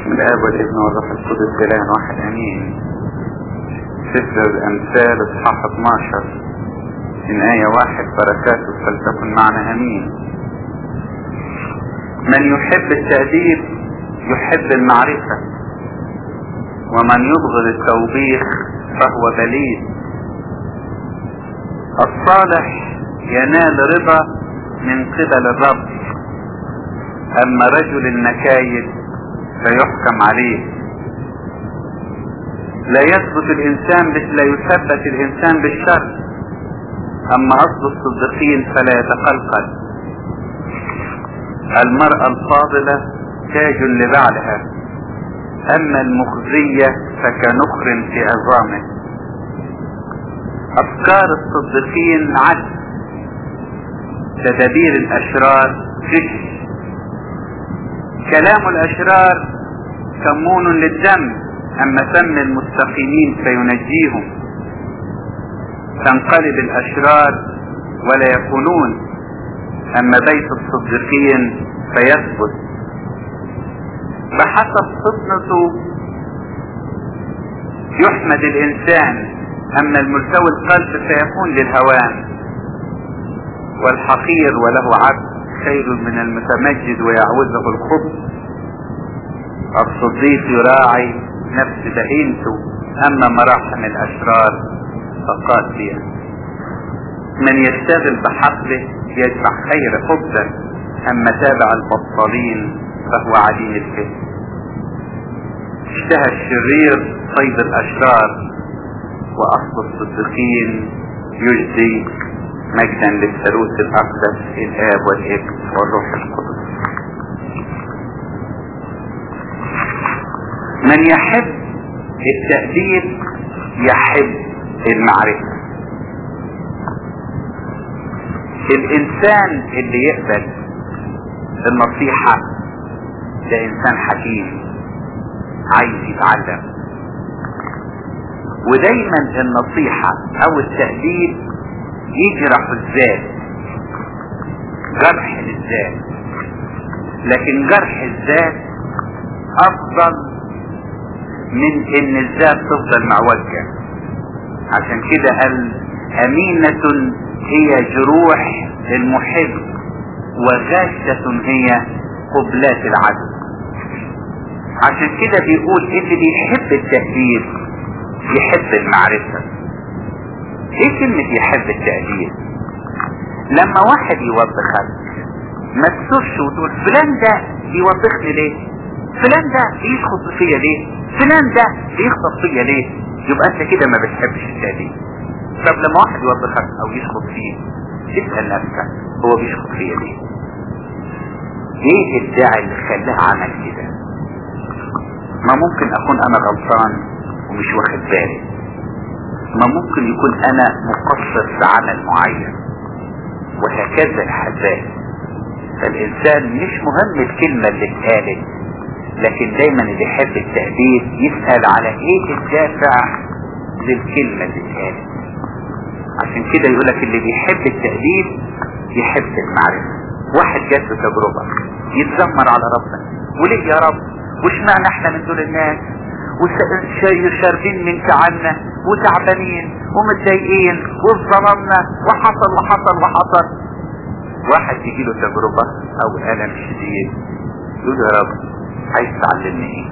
باسم الاب والابن والروح القدس اله واحد امين سفر الامثال اصحاح 12 من آية واحد بركاته فلتكن معنا امين من يحب التأديب يحب المعرفة ومن يبغض التوبيخ فهو بليد الصالح ينال رضا من قبل الرب اما رجل النكايد فيحكم عليه لا يثبت الانسان لا يثبت الانسان بالشر اما اصل الصديقين فلا يتقلقل المرأة الفاضلة تاج لبعلها اما المخزية فكنخر في عظامه افكار الصديقين عدل تدابير الاشرار غش كلام الاشرار كمون للدم اما فم المستقيمين فينجيهم تنقلب الاشرار ولا يكونون اما بيت الصديقين فيثبت بحسب فطنته يحمد الانسان اما الملتوي القلب فيكون للهوان والحقير وله عبد خير من المتمجد ويعوزه الخبز الصديق يراعي نفس بهيمته اما مراحم الاشرار فقاسية من يشتغل بحقله يجمع خير خبزا اما تابع البطالين فهو عديم الفهم اشتهى الشرير صيد الاشرار واصل الصديقين يجزي مجدا للثالوث الاقدس الاب والابن والروح القدس من يحب التأديب يحب المعرفة الانسان اللي يقبل النصيحة ده انسان حكيم عايز يتعلم ودايما النصيحة او التأديب يجرح الذات جرح للذات لكن جرح الذات افضل من ان الذات تفضل معوجة عشان كده قال امينة هي جروح المحب وغاشة هي قبلات العدو عشان كده بيقول اللي بيحب التأديب يحب المعرفة ايه كلمة يحب التأديب لما واحد يوبخك ما تسرش وتقول فلان ده بيوبخني ليه فلان ده بيشخط فيا ليه فلان ده بيخطب فيا ليه يبقى انت كده ما بتحبش التأديب طب لما واحد يوبخك او يشخط فيه اسأل نفسك هو بيشخط فيا ليه ايه الداعي اللي خلاه عمل كده ما ممكن اكون انا غلطان ومش واخد بالي ما ممكن يكون انا مقصر في عمل معين وهكذا الحباب فالانسان مش مهم الكلمة اللي اتقالت لكن دايما اللي يحب التأديب يسأل على ايه الدافع للكلمة اللي اتقالت عشان كده يقولك اللي بيحب التأديب يحب المعرفة واحد جات له تجربة يتذمر على ربنا وليه يا رب وش معنى احنا من دول الناس وشاربين من تعنا وتعبانين ومتضايقين واتظلمنا وحصل وحصل وحصل واحد يجي له تجربة او الم شديد يقول يا رب عايز تعلمني ايه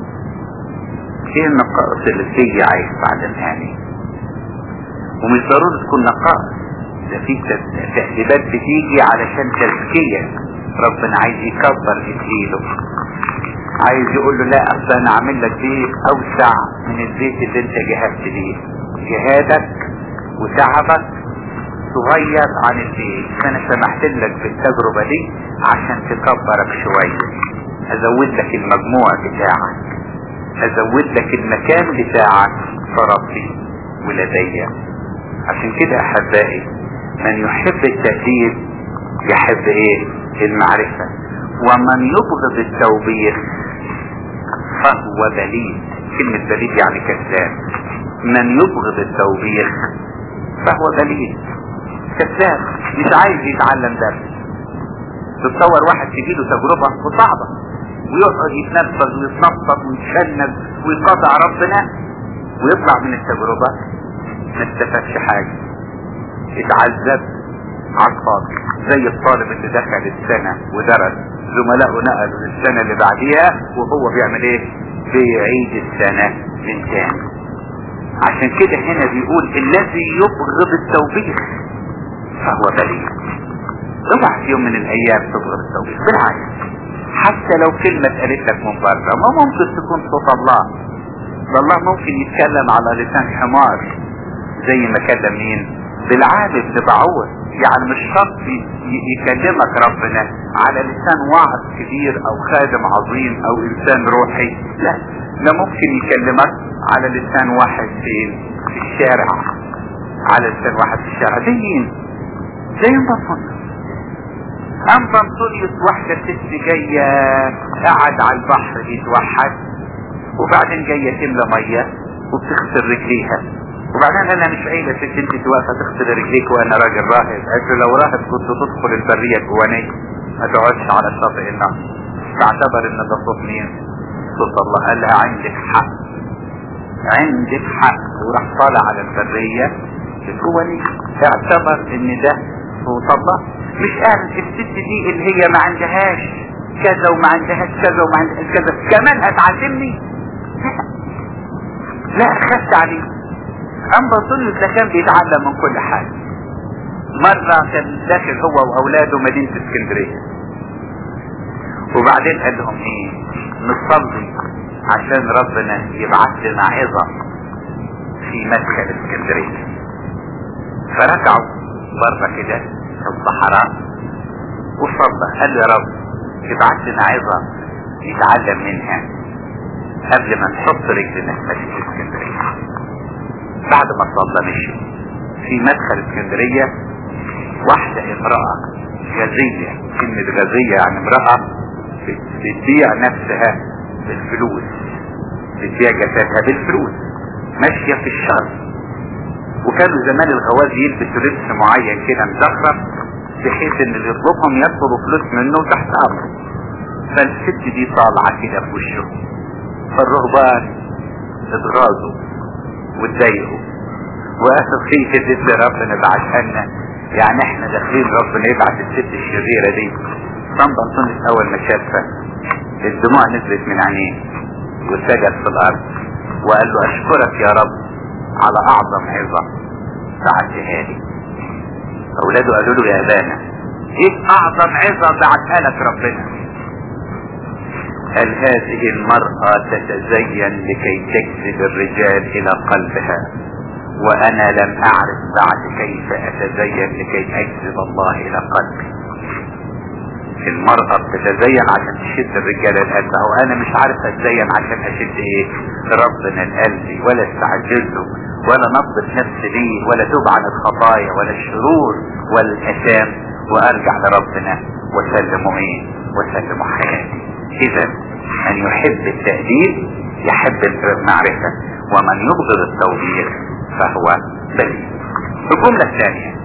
ايه النقائص اللي فيا عايز تعلمهاني ومش ضروري تكون نقائص ده في تهديدات بتيجي علشان تزكية ربنا عايز يكبر ايده عايز يقول له لا اصل انا اعمل لك بيت اوسع من البيت اللي انت جهزت بيه جهادك وتعبك صغير عن البيت فانا سمحت لك بالتجربة دي عشان تكبرك شوية ازود لك المجموع بتاعك ازود لك المكان بتاعك في ربي ولدي عشان كده احبائي من يحب التأديب يحب ايه المعرفة ومن يبغض التوبيخ فهو بليد كلمة بليد يعني كذاب من يبغض التوبيخ فهو بليد كذاب مش عايز يتعلم درس تتصور واحد تجيله تجربة وصعبة ويقعد يتنفذ ويتنطط ويتشنج ويقاطع ربنا ويطلع من التجربة ما استفادش حاجة اتعذب على الفاضي زي الطالب اللي دخل السنة ودرس زملائه نقلوا للسنة اللي بعديها وهو بيعمل ايه بيعيد السنة من تاني عشان كده هنا بيقول الذي يبغض التوبيخ فهو بريء اوعى في يوم من الايام تبغض التوبيخ بالعكس حتى لو كلمة اتقالت لك من بره ما ممكن تكون صوت الله ده الله ممكن يتكلم على لسان حمار زي ما كلم مين بالعادة بتبعوه يعني مش شرط يكلمك ربنا على لسان واعظ كبير او خادم عظيم او انسان روحي لا ده ممكن يكلمك على لسان واحد فين في الشارع على لسان واحد في الشارع زي مين زي انبطون انبطونيوس واحدة ست جاية قعد على البحر يتوحد وبعدين جاية تملى مية وبتغسل رجليها وبعدين انا مش عيلة ست انت واقفة تغسل رجليك وانا راجل راهب قلت لو راهب كنت تدخل البرية الجوانية ما تقعدش على شاطئ النهر تعتبر ان ده صوت مين صوت الله قال لها عندك حق عندك حق وراح طالع على البرية الجوانية اعتبر ان ده صوت الله مش قال الست دي اللي هي ما عندهاش كذا وما عندهاش كذا وما عندهاش كذا كمان هتعلمني لا خدت عليه اما طول ده كان بيتعلم من كل حاجة مرة كان داخل هو واولاده مدينة اسكندرية وبعدين قال لهم ايه نصلي عشان ربنا يبعث لنا عظة في مدخل اسكندرية فرجعوا بره كده في الصحراء وصلى قال يا رب ابعث لنا عظة نتعلم منها قبل ما نحط رجلنا في مسجد اسكندرية بعد ما صلى مشي في مدخل اسكندرية واحدة امرأة غازية كلمة غازية يعني امرأة بتبيع نفسها بالفلوس بتبيع جسدها بالفلوس ماشية في الشر وكانوا زمان الغواز يلبسوا لبس معين كده مزخرف بحيث ان اللي يطلبهم يطلبوا فلوس منه تحت امره فالست دي طالعة كده في وشه فالرهبان اتغاظوا واتضايقوا وقالوا في كده ربنا بعتها لنا يعني احنا داخلين ربنا يبعت الست الشريرة دي صنبا صنف اول ما شافها الدموع نزلت من عينيه وسجد في الارض وقال له اشكرك يا رب على اعظم عظة بعتها لي اولاده قالوا له يا ابانا ايه اعظم عظة بعتها لك ربنا قال هذه المرأة تتزين لكي تجذب الرجال الى قلبها وانا لم اعرف بعد كيف اتزين لكي اجذب الله الى قلبي المرأة بتتزين عشان تشد الرجال القلب او انا مش عارف اتزين عشان اشد ايه ربنا القلب ولا استعجله ولا نضبط نفسي ليه ولا توب عن الخطايا ولا الشرور ولا الاثام وارجع لربنا وسلمه ايه وسلمه حياتي اذا من يحب التأديب يحب المعرفة ومن يبغض التوبيخ فهو بريء الجملة الثانية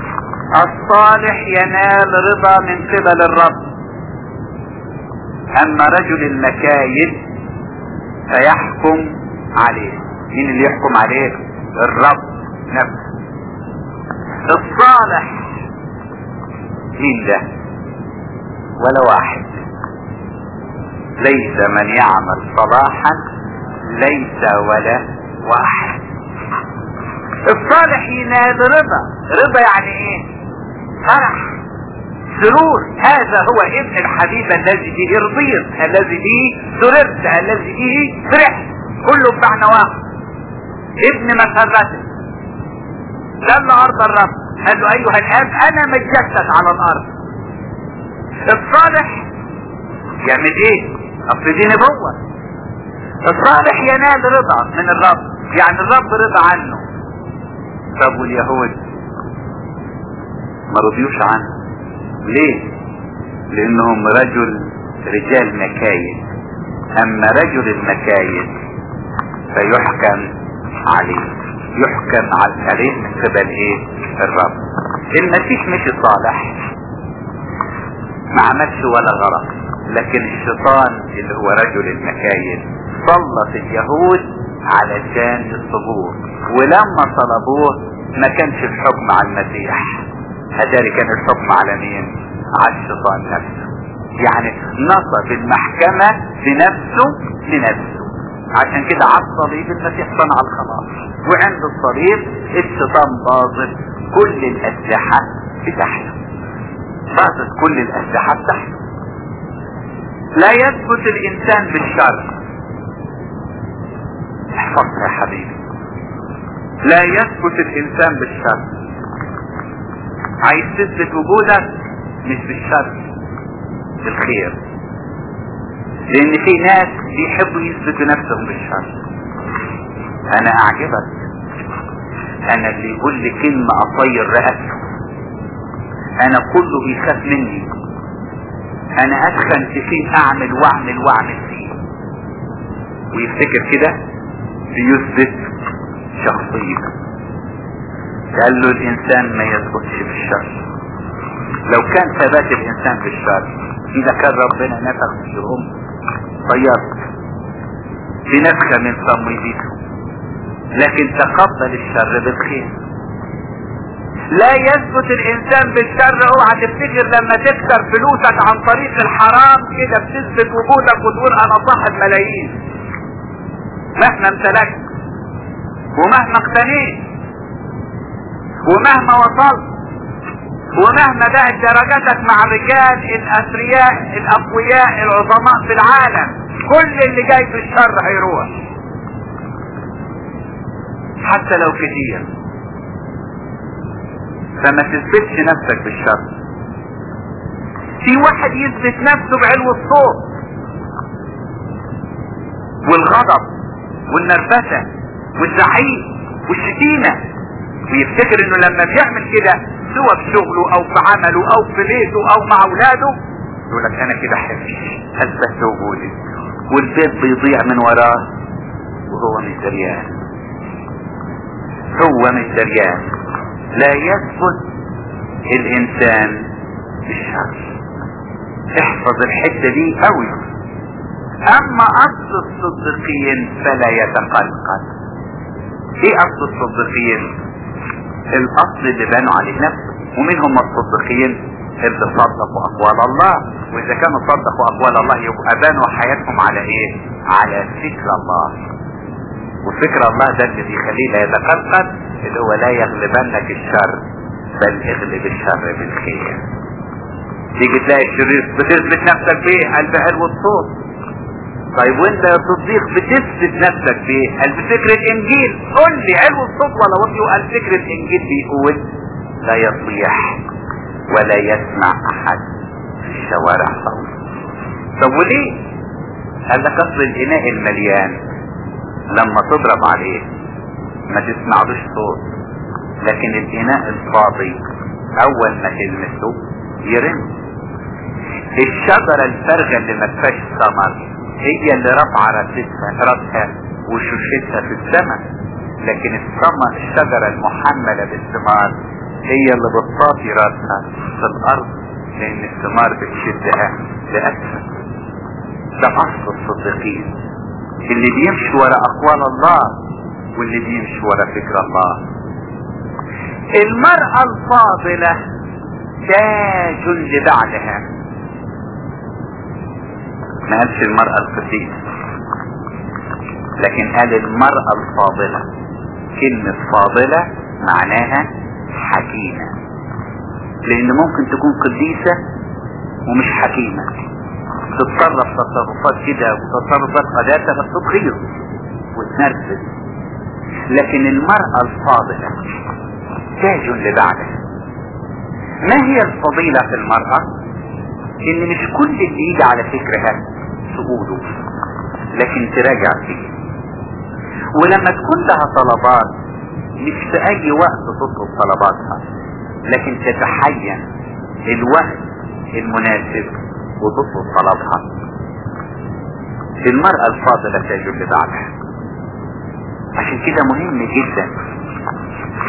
الصالح ينال رضا من قبل الرب اما رجل المكايد فيحكم عليه مين اللي يحكم عليه الرب نفسه الصالح مين ده ولا واحد ليس من يعمل صلاحا ليس ولا واحد الصالح ينال رضا رضا يعني ايه فرح سرور هذا هو ابن الحبيب الذي به رضيت الذي به سررت الذي به فرحت كله بمعنى واحد ابن مسرته دل ارض الرب قال له ايها الاب انا مجدتك على الارض الصالح يعمل ايه اصل دي نبوة الصالح ينال رضا من الرب يعني الرب رضا عنه طب واليهود ما رضيوش عنه ليه لانهم رجل رجال مكايد اما رجل المكايد فيحكم عليه يحكم عليه من قبل ايه الرب المسيح مش صالح ما عملش ولا غلط لكن الشيطان اللي هو رجل المكايد سلط اليهود علشان يصلبوه ولما صلبوه ما كانش الحكم على المسيح اتاري كان الحكم على مين على الشيطان نفسه يعني نصب المحكمة بنفسه لنفسه عشان كده على الصليب المسيح صنع الخلاص وعند الصليب الشيطان باظت كل الاسلحة بتاعته باظت كل الاسلحة بتاعته لا يثبت الانسان بالشر احفظها يا حبيبي لا يثبت الانسان بالشر عايز تثبت وجودك مش بالشر بالخير لان في ناس بيحبوا يثبتوا نفسهم بالشر انا اعجبك انا اللي يقول لي كلمة اطير رأسه انا كله بيخاف مني انا ادخل فيه اعمل واعمل واعمل فيه ويفتكر كده بيثبت شخصيته قال له الانسان ما يثبتش بالشر لو كان ثبات الانسان بالشر اذا كان ربنا نفخ فيهم طيرت بنفخة من صميمته لكن تقبل الشر بالخير لا يثبت الانسان بالشر اوعى تفتكر لما تكسر فلوسك عن طريق الحرام كده بتثبت وجودك وتقول انا صاحب ملايين مهما امتلكت ومهما اقتنيت ومهما وصلت ومهما بقت درجتك مع الرجال الاثرياء الاقوياء العظماء في العالم كل اللي جاي في الشر هيروح حتى لو كتير فما تثبتش نفسك بالشر في واحد يثبت نفسه بعلو الصوت والغضب والنرفزة والزعيق والشتيمة ويفتكر انه لما بيعمل كده سواء في شغله او في عمله او في بيته او مع اولاده يقول لك انا كده حبش اثبت وجودي والبيت بيضيع من وراه وهو مش دريان هو مش دريان لا يثبت الانسان بالشر احفظ الحته دي قوي اما اصل الصديقين فلا يتقلقل ايه اصل الصديقين الاصل اللي بنوا عليه نفسه ومين هم الصديقين اللي صدقوا اقوال الله واذا كانوا صدقوا اقوال الله يبقى بنوا حياتهم على ايه على فكر الله وفكر الله ده اللي بيخليه لا يتقلقل اللي هو لا يغلبنك الشر بل اغلب الشر بالخير تيجي تلاقي الشرير بتثبت نفسك بايه قال بحلو الصوت طيب وانت يا صديق بتثبت نفسك بايه قال بفكر الانجيل قول لي حلو الصوت ولا وطي قال فكر الانجيل بيقول لا يصيح ولا يسمع احد في الشوارع صوت طب وليه قال لك اصل الاناء المليان لما تضرب عليه ما تسمعلوش صوت لكن الاناء الفاضي اول ما تلمسه يرن الشجرة الفارغة اللي ما فيهاش ثمر هي اللي رفع راسها راسها وشوشتها في السماء لكن الثمر الشجرة المحملة بالثمار هي اللي بتطاطي راسها في الارض لان الثمار بتشدها لاسفل ده اصل الصديقين اللي بيمشي ورا اقوال الله واللي بيمشي ورا فكر الله المرأة الفاضلة تاج لبعلها ما قالش المرأة القسيمة لكن قال المرأة الفاضلة كلمة فاضلة معناها حكيمة لان ممكن تكون قديسة ومش حكيمة تتصرف تصرفات كده وتصرفات قداسة بس تغيظ وتنرفز لكن المرأة الفاضلة تاج لبعدها ما هي الفضيلة في المرأة ان مش كل اللي يجي على فكرها تقوله لكن تراجع فيه ولما تكون لها طلبات مش في اي وقت تطلب طلباتها لكن تتحين الوقت المناسب وتطلب طلبها المرأة الفاضلة تاج لبعدها عشان كده مهم جدا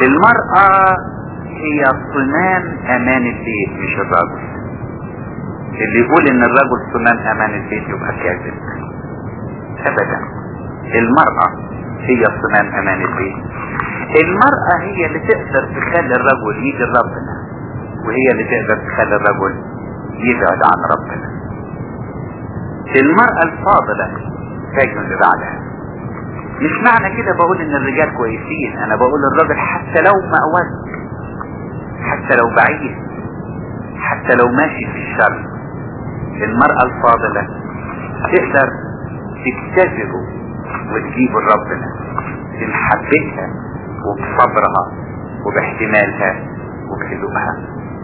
المرأة هي صمام امان البيت مش الرجل اللي يقول ان الرجل صمام امان البيت يبقى كاذب ابدا المرأة هي صمام امان البيت المرأة هي اللي تقدر تخلي الرجل يجي ربنا وهي اللي تقدر تخلي الرجل يبعد عن ربنا المرأة الفاضلة تجن اللي بعدها مش معنى كده بقول ان الرجال كويسين انا بقول الراجل حتى لو مأوز حتى لو بعيد حتى لو ماشي في الشر المرأة الفاضلة تقدر تجتذبه وتجيبه لربنا بمحبتها وبصبرها وباحتمالها وبهدوءها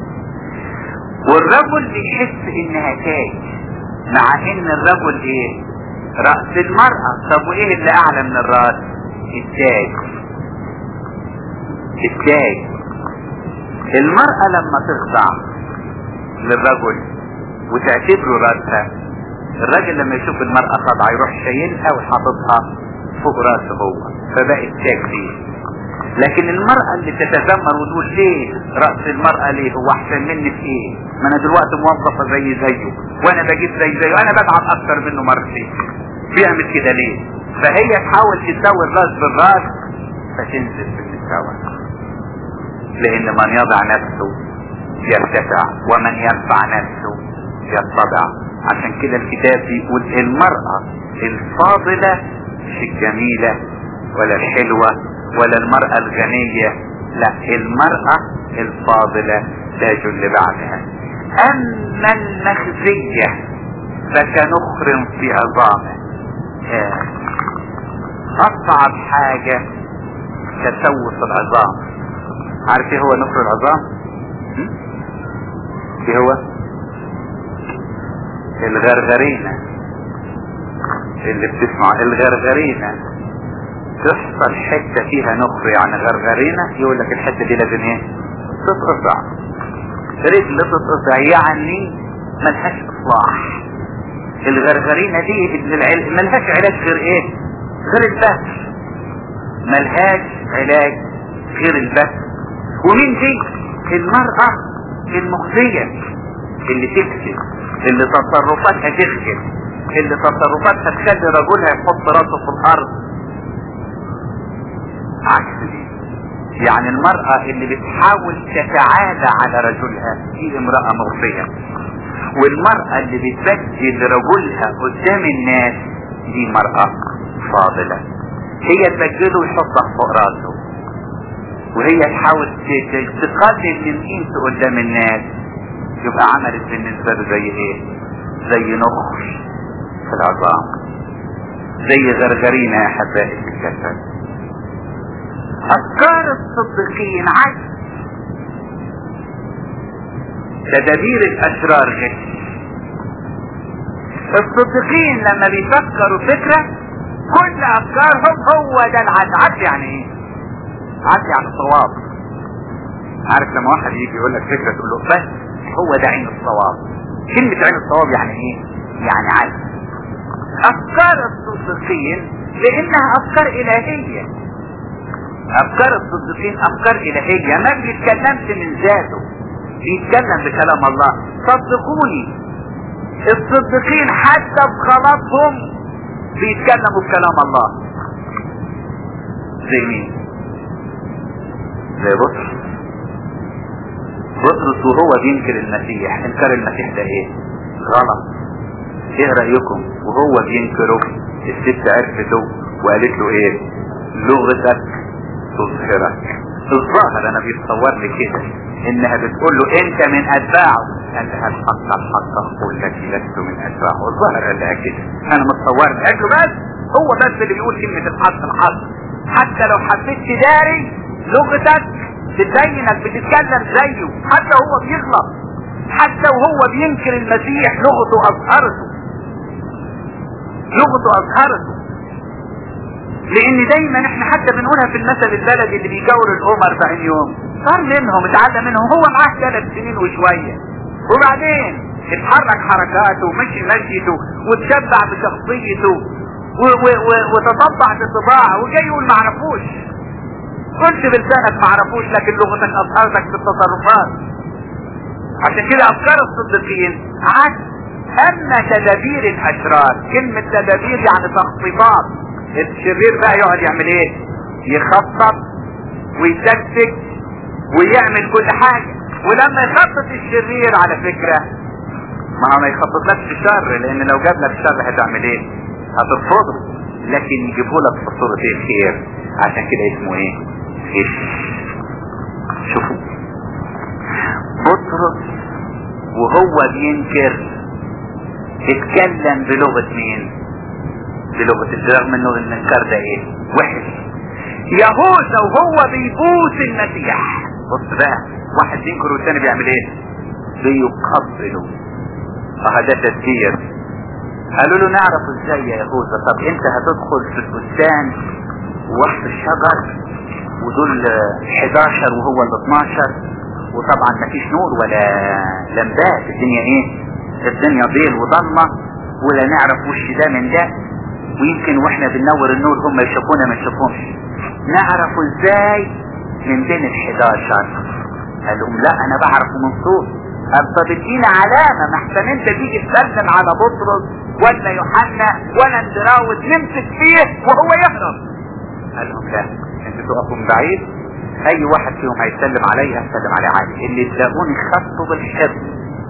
والرجل بيحس انها تاج مع ان الرجل ايه رأس المرأة طب وايه اللي اعلى من الرأس التاج التاج المرأة لما تخضع للرجل وتعتبره رأسها الراجل لما يشوف المرأة خاضعة يروح شايلها وحاططها فوق راسه هو فبقت تاج ليه لكن المرأة اللي تتذمر وتقول ليه رأس المرأة ليه هو احسن مني في ايه ما انا دلوقتي موظفة زي زيه وانا بجيب زي زيه وانا بتعب اكتر منه مرتين بيعمل كده ليه فهي تحاول تساوي الراس بالراس فتنزل في المستوى لان من يضع نفسه يرتفع ومن يرفع نفسه يتضع عشان كده الكتاب بيقول المرأة الفاضلة مش الجميلة ولا الحلوة ولا المرأة الغنية لا المرأة الفاضلة تاج لبعدها اما المخزية فكنخر في عظامه اصعب حاجة تسوس العظام عارف ايه هو نخر العظام ايه هو الغرغرينة اللي بتسمع الغرغرينة تحصل حتة فيها نخر يعني غرغرينة يقول لك الحتة دي لازم ايه تتقطع رجل تتقطع يعني ملهاش اصلاح الغرغرينة دي ملهاش علاج غير ايه غير البث ملهاش علاج غير البث ومين دي المرأة المخزية اللي تكذب اللي تصرفاتها تخجل اللي تصرفاتها تخلي رجلها يحط راسه في الارض عكس دي يعني المرأة اللي بتحاول تتعالى على رجلها دي امرأة مخفية والمرأة اللي بتبدل رجلها قدام الناس دي مرأة فاضلة هي تبدله ويحطها فوق راسه وهي تحاول تقلل من قيمته قدام الناس يبقى عملت بالنسبة له زي ايه زي نخر في العظام زي غرغرينة يا حبائي في الجسد افكار الصديقين عجز تدابير الاشرار غش الصديقين لما بيفكروا فكرة كل افكارهم هو ده العدل عدل يعني ايه عدل يعني صواب عارف لما واحد يجي يقول لك فكرة تقول له بس هو ده عين الصواب كلمة عين الصواب يعني ايه يعني عدل افكار الصديقين لانها افكار الهية افكار الصديقين افكار الهية ما بيتكلمش من ذاته بيتكلم بكلام الله صدقوني الصديقين حتى بغلطهم بيتكلموا بكلام الله زي مين زي بطرس بطرس وهو بينكر المسيح انكر المسيح ده ايه غلط ايه رأيكم وهو بينكره الست عرفته وقالت له ايه لغتك تظهرك الظاهر انا بيتصور لي كده انها بتقول له انت من اتباعه قال لها الحق الحق اقول لك لست من اتباعه الظاهر قال لها كده انا متصور قال له بس هو بس اللي بيقول كلمة الحق الحق حتى لو حبيت تداري لغتك تبينك بتتكلم زيه حتى هو بيغلط حتى وهو بينكر المسيح لغته اظهرته لغته اظهرته لان دايما احنا حتى بنقولها في المثل البلدي اللي بيجور الامر في عين يوم صار منهم اتعلم منهم هو معاه ثلاث سنين وشوية وبعدين اتحرك حركاته ومشي مشيته وتشبع بشخصيته وتطبع بطباعه وجاي يقول معرفوش قلت بلسانك معرفوش لكن لغتك اظهرتك في التصرفات عشان كده افكار الصديقين عكس اما تدابير الاشرار كلمة تدابير يعني تخطيطات الشرير بقى يقعد يعمل ايه يخطط ويتكتك ويعمل كل حاجة ولما يخطط الشرير على فكرة ما هو ما يخططلكش شر لان لو جاب لك شر هتعمل ايه هترفضه لكن يجيبه لك في صورة ايه خير عشان كده اسمه ايه غش شوفوا بطرس وهو بينكر اتكلم بلغة مين بلغة رغم انه الانكار ده ايه وحش يهوذا وهو بيبوس المسيح بص بقى واحد ينكر والتاني بيعمل ايه بيقبله اه ده تدبير قالوا له نعرف ازاي يا يهوذا طب انت هتدخل في البستان وسط الشجر ودول 11 وهو ال 12 وطبعا مفيش نور ولا لمبات الدنيا ايه الدنيا ضيل وضلمة ولا نعرف وش ده من ده ويمكن واحنا بننور النور هم يشوفونا ما يشوفونش نعرف ازاي من بين ال 11 قال لهم لا انا بعرفه من صوت قال طب ادينا علامة ما احسن انت تيجي تسلم على بطرس ولا يوحنا ولا اندراوس نمسك فيه وهو يهرب قال لهم لا انتوا تقفوا من بعيد اي واحد فيهم هيسلم عليا هسلم عليه عادي اللي تلاقوني خدته بالحب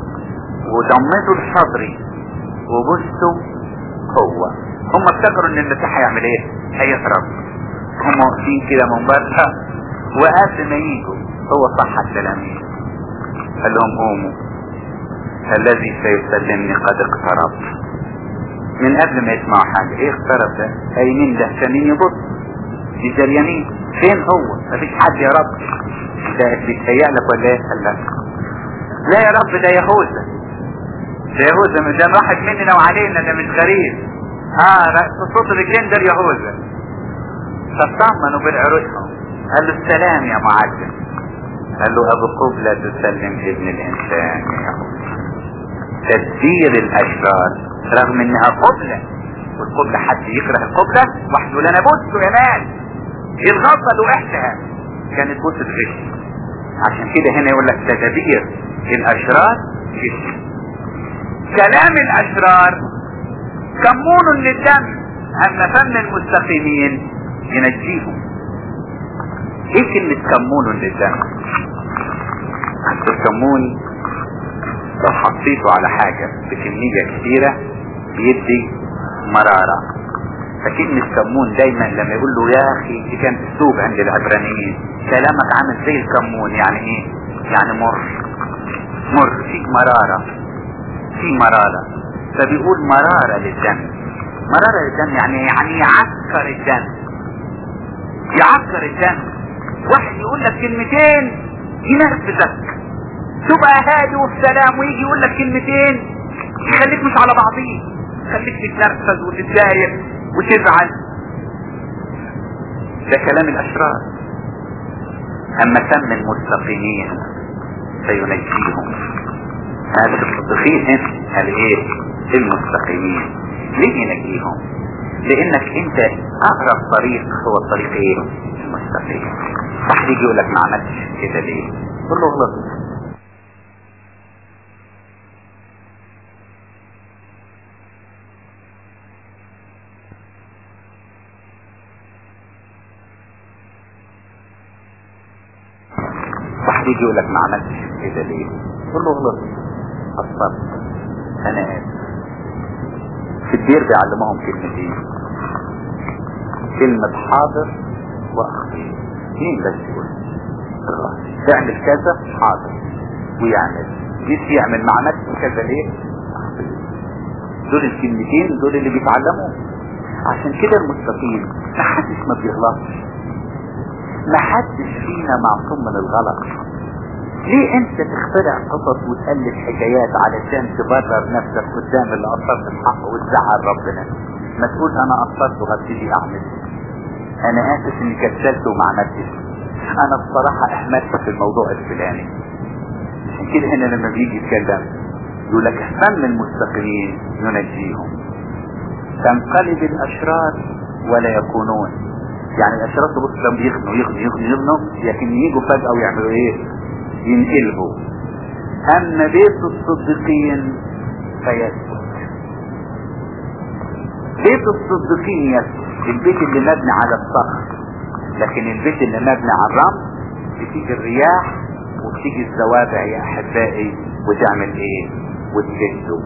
وضمته لصدري وبصوا هو هم افتكروا ان المسيح هيعمل ايه هيهرب هم واقفين كده من بره وقبل ما يجوا هو صح التلاميذ قال لهم قوموا الذي سيسلمني قد اقترب من قبل ما يسمعوا حاجة ايه اقترب ده اي مين ده كمين يبص دي اليمين فين هو مفيش حد يا رب ده بيتهيأ لك ولا ايه قال لا لا يا رب ده يهوذا ده يهوذا ده واحد مننا وعلينا ده مش غريب اه رأس صوت رجلين ده يهوذا فاطمنوا بالعروسهم قال له السلام يا معلم قال له ابو قبلة تسلم ابن الانسان يا يهوذا تدبير الاشرار رغم انها قبلة والقبلة حد يكره القبلة واحد يقول انا بص يا مان الغلطة لوحدها كانت بص الغش عشان كده هنا يقول لك تدابير الاشرار غش كلام الاشرار كمون للدم اما فم المستقيمين ينجيهم ايه كلمة كمون للدم الكمون لو حطيته على حاجة بكمية كبيرة بيدي مرارة فكلمة كمون دايما لما يقول له يا اخي دي كان اسلوب عند العبرانيين كلامك عامل زي الكمون يعني ايه يعني مر مر فيك مرارة في مرارة فبيقول مرارة للدم مرارة للدم يعني يعني يعكر الدم يعكر الدم واحد يقول لك كلمتين ينرفزك تبقى هادي وفي سلام ويجي يقول لك كلمتين يخليك مش على بعضيه يخليك تتنرفز وتتضايق وتزعل ده كلام الاشرار اما تم المستقيمين سينجيهم هذا الصديقين هنا قال ايه المستقيمين ليه ينجيهم لانك انت اقرب طريق هو الطريق ايه المستقيم واحد يجي يقول لك ما عملتش كده ليه قول له غلط واحد يجي يقول لك ما عملتش كده ليه قول له غلط قصرت انا اسف في الدير بيعلموهم كلمتين كلمة حاضر واخفي مين بس يقول الراجل تعمل كذا حاضر ويعمل جيت يعمل ما عملتش كذا ليه أخفي. دول الكلمتين دول اللي بيتعلموا عشان كده المستقيم ما حدش ما بيغلطش ما حدش فينا معصوم من الغلط ليه انت تخترع قصص وتألف حكايات علشان تبرر نفسك قدام اللي قصرت الحق وتزعل ربنا ما تقول انا قصرت وهبتدي اعمل انا اسف اني كسلت وما عملتش انا بصراحة احمدت في الموضوع الفلاني عشان كده هنا لما بيجي يتكلم يقول لك فم المستقيمين ينجيهم تنقلب الاشرار ولا يكونون يعني الاشرار تبص لهم يغنوا يغنوا يغنوا يغنوا لكن يجوا فجأة ويعملوا ايه ينقلبوا اما بيت الصديقين فيثبت بيت الصديقين يثبت البيت اللي مبني على الصخر لكن البيت اللي مبني على الرمل بتيجي الرياح وبتيجي الزوابع يا احبائي وتعمل ايه وتجده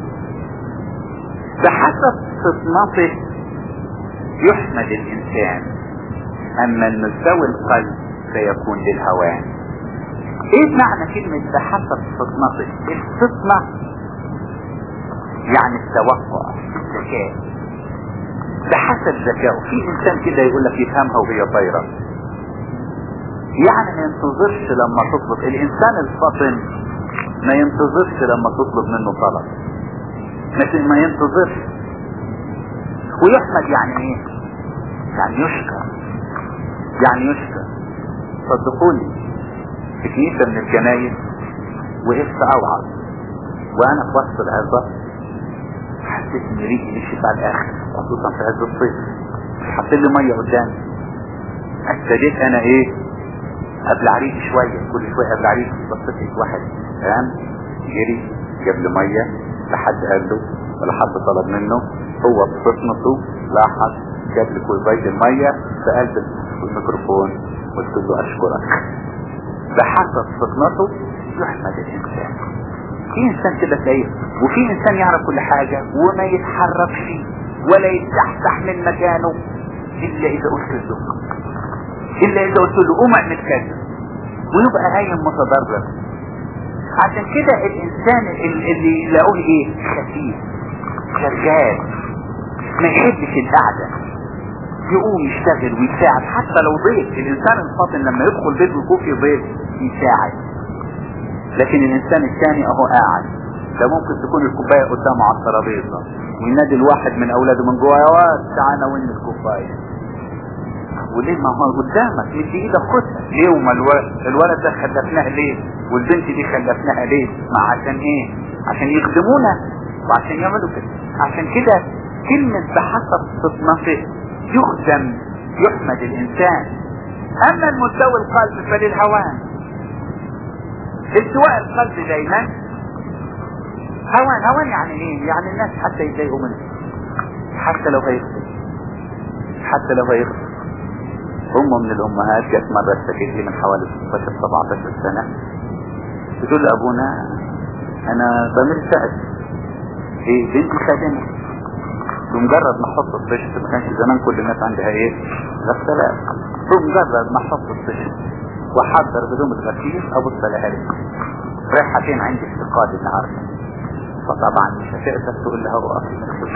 بحسب فطنته يحمد الانسان اما المستوى القلب فيكون للهوان ايه معنى كلمة بحسب فطنته الفطنة يعني التوقع الذكاء بحسب ذكائه في انسان كده يقول لك يفهمها وهي طايره يعني ما ينتظرش لما تطلب الانسان الفطن ما ينتظرش لما تطلب منه طلب ما ينتظرش ويحمد يعني ايه يعني يشكر يعني يشكر صدقوني في كنيسة من الكنايس وقفت اوعظ وانا في وسط العظة حسيت ان ريقي نشف على الاخر خصوصا في عز الصيف حط لي ميه قدامي ابتديت انا ايه ابلع ريقي شويه كل شويه ابلع ريقي بصيت لقيت واحد قام جري جاب لي ميه لا حد قال له ولا حد طلب منه هو بفطنته لاحظ جاب لي كوبايه الميه في قلب الميكروفون قلت له اشكرك بحسب فطنته يحمد الانسان في انسان كده تلاقيه وفي انسان يعرف كل حاجة وما يتحركش ولا يتزحزح من مكانه الا اذا قلت له الا اذا قلت له قوم اعمل كذا ويبقى قايم متضرر عشان كده الانسان اللي يلاقوه ايه خفيف شغال ما يحبش القعده يقوم يشتغل ويساعد حتى لو ضيف الانسان الفاطن لما يدخل بيت ويكون في ضيف يساعد لكن الانسان الثاني اهو قاعد ده ممكن تكون الكوباية قدامه على الترابيزة وينادي الواحد من اولاده من جوه يا واد تعالى وين الكوباية وليه ما هو قدامك مش ايدك خدها ليه وما الولد الولد ده خلفناه ليه والبنت دي خلفناها ليه ما عشان ايه عشان يخدمونا وعشان يعملوا كده عشان كده كلمة بحسب فطنته يخدم يحمد الانسان اما المستوى القلب فللهوان التواء القلب دايما هوان هوان يعني ايه يعني الناس حتى يتضايقوا منه حتى لو هيخسر حتى لو هيخسر ام من الامهات جت مرة اشتكت لي من حوالي 16 17 سنة بتقول لابونا انا بمر سعد ايه بنتي خادمة بمجرد ما احط الطشت ما كانش زمان كل الناس عندها ايه غسالات بمجرد ما احط الطشت واحضر هدوم الغسيل ابص لها لك رايحة فين عندي افتقاد النهارده فطبعا مش هتقدر تقول لها وقف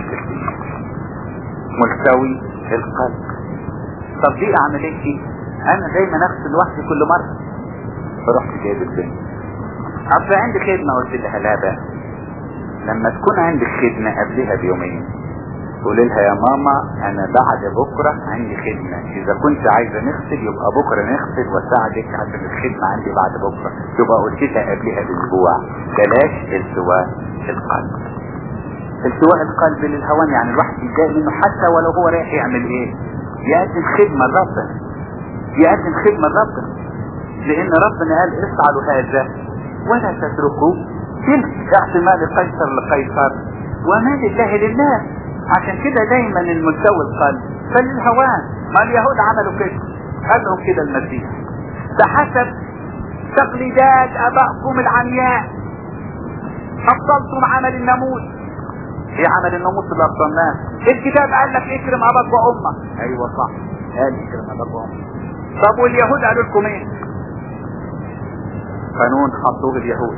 ملتوي القلب طب دي اعمل ايه انا دايما اغسل لوحدي كل مرة فرحت جايب البنت اصل عندي خدمة قلت لها لا بقى لما تكون عندك خدمة قبلها بيومين قولي لها يا ماما انا بعد بكرة عندي خدمة اذا كنت عايزة نغسل يبقى بكرة نغسل واساعدك عشان الخدمة عندي بعد بكرة تبقى قلت لها قبلها باسبوع بلاش التواء القلب التواء القلب للهوان يعني الواحد يتضايق منه حتى ولو هو رايح يعمل ايه يقدم خدمة لربنا يقدم خدمة لربنا لان ربنا قال افعلوا هذا ولا تتركوا تلك اعتماد قيصر لقيصر وما لله لله عشان كده دايما المستوى القلب فللهوان ما اليهود عملوا كده قال لهم كده المسيح بحسب تقليدات ابائكم العمياء ابطلتم عمل الناموس ايه عمل الناموس اللي ابطلناه الكتاب قال لك اكرم اباك وامك ايوه صح قال اكرم اباك وامك طب واليهود قالوا لكم ايه قانون حطوه اليهود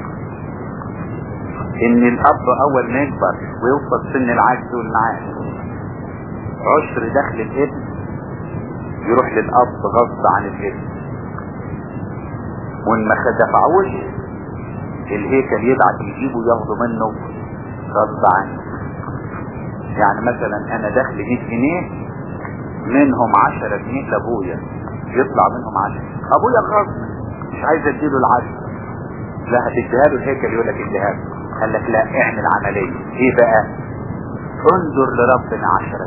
ان الاب اول ما يكبر ويوصل سن العجز والمعاش عشر دخل الابن يروح للاب غصب عن الابن وان ما دفعوش الهيكل يبعت يجيبوا ياخدوا منه غصب عنه يعني مثلا انا دخل 100 جنيه منهم 10 جنيه لابويا يطلع منهم 10 ابويا غصب مش عايز اديله العشرة لا هتديها له الهيكل يقول لك اديها له قال لك لا اعمل عملية ايه بقى انظر لربنا عشرة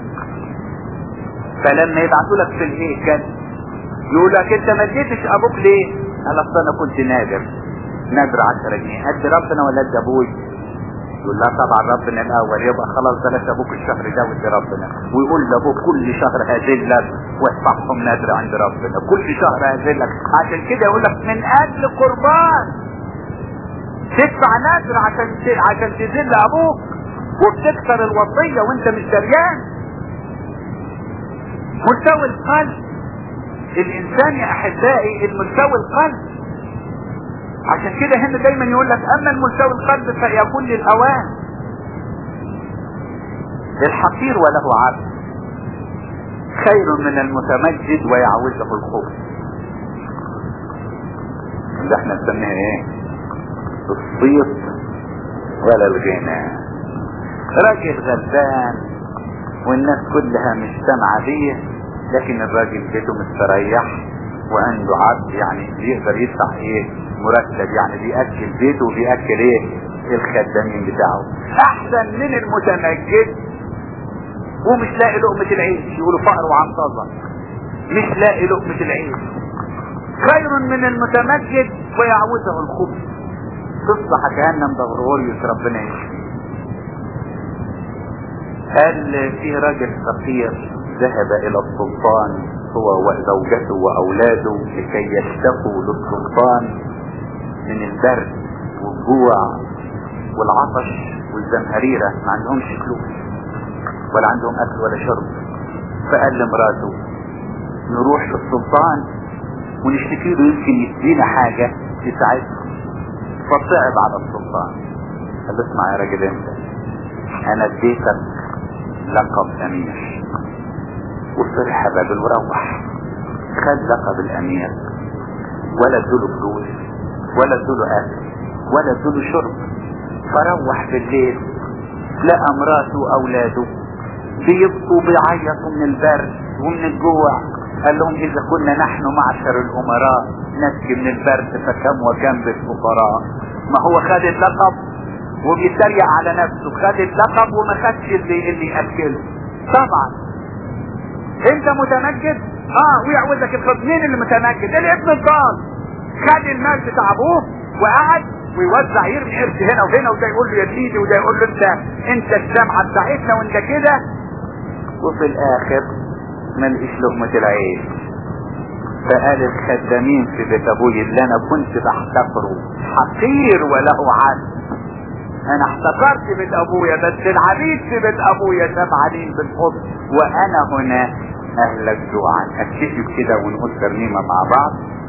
فلما يبعثوا لك في الهيكل يقول لك انت ما اديتش ابوك ليه قال اصل انا كنت نادر نادر 10 جنيه قد ربنا ولا قد ابوي يقول لا طبعا ربنا الاول يبقى خلاص بلاش ابوك الشهر ده ودي ربنا ويقول لابوك كل شهر هذلك وادفعهم نادر عند ربنا كل شهر هذلك عشان كده يقول لك من اجل قربان تدفع نادر عشان عشان تذل ابوك وبتكسر الوصيه وانت مش دريان مستوى القلب الانسان يا احبائي المستوى القلب عشان كده هنا دايما يقول لك اما المستوى القلب فيكون للاوان الحقير وله عبد خير من المتمجد ويعوزه الخوف ده احنا نسميها ايه الصيت ولا الغنى راجل غلبان والناس كلها مش سامعه بيه لكن الراجل بيته مستريح وعنده عبد يعني بيقدر يدفع ايه مرتب يعني بيأكل بيته وبيأكل ايه الخدامين بتاعه احسن من المتمجد ومش لاقي لقمة العيش يقولوا فقر وعنطزة مش لاقي لقمة العيش خير من المتمجد ويعوزه الخبز تصبح جهنم ده غرغوريوس ربنا يشفي قال في راجل فقير ذهب الى السلطان هو وزوجته واولاده لكي يشتكوا للسلطان من البرد والجوع والعطش والزمهريرة ما عندهمش فلوس ولا عندهم اكل ولا شرب فقال لمراته نروح للسلطان ونشتكي له يمكن يدينا حاجة تساعدنا فصعب على السلطان قال له اسمع يا راجل انت انا اديتك لقب امير وفرح بابل وروح خد لقب الامير ولا ادوله فلوس ولا ادوله اكل ولا ادوله شرب فروح بالليل لقى مراته واولاده بيبكوا بيعيطوا من البرد ومن الجوع قال لهم اذا كنا نحن معشر الامراء نبكي من البرد فكم وكم بالفقراء ما هو خد اللقب وبيتريق على نفسه خد اللقب وما خدش اللي اللي ياكله طبعا انت متمجد اه ويعوزك الخط مين اللي متمجد الابن الضال خد المال بتاع ابوه وقعد ويوزع يرمي قرش هنا وهنا وده يقول له يا سيدي وده يقول له انت انت الشمعة بتاعتنا وانت كده وفي الاخر ما لقيش لقمة العيش فقال الخدامين في بيت ابوي اللي انا كنت بحتقره حقير وله عدل انا احتقرت بيت ابويا بس العبيد في بيت ابويا شبعانين بالحب وانا هنا اهلك جوعا اكتشف كده ونقول ترنيمه مع بعض